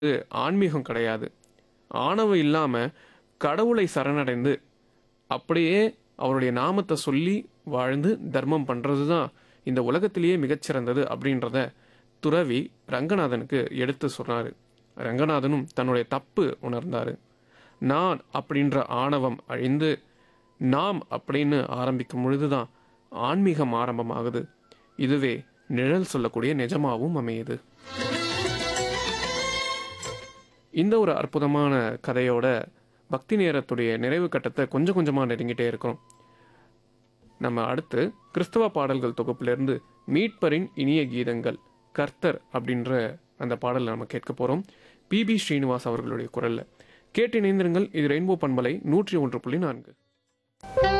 இது ஆன்மீகம் கிடையாது ஆணவம் இல்லாமல் கடவுளை சரணடைந்து அப்படியே அவருடைய நாமத்தை சொல்லி வாழ்ந்து தர்மம் பண்ணுறது தான் இந்த உலகத்திலேயே மிகச்சிறந்தது அப்படின்றத துறவி ரங்கநாதனுக்கு எடுத்து சொன்னார் ரங்கநாதனும் தன்னுடைய தப்பு உணர்ந்தார் நான் அப்படின்ற ஆணவம் அழிந்து நாம் அப்படின்னு ஆரம்பிக்கும் பொழுது தான் ஆன்மீகம் ஆரம்பமாகுது இதுவே நிழல் சொல்லக்கூடிய நிஜமாவும் அமையுது இந்த ஒரு அற்புதமான கதையோட பக்தி நேரத்துடைய நிறைவு கட்டத்தை கொஞ்சம் கொஞ்சமாக நெருங்கிட்டே இருக்கிறோம் நம்ம அடுத்து கிறிஸ்தவ பாடல்கள் தொகுப்பிலிருந்து மீட்பரின் இனிய கீதங்கள் கர்த்தர் அப்படின்ற அந்த பாடலை நம்ம கேட்க போகிறோம் பிபி ஸ்ரீனிவாஸ் அவர்களுடைய குரலில் கேட்டு இணைந்திருங்கள் இது ரெயின்போ பண்பலை நூற்றி ஒன்று புள்ளி நான்கு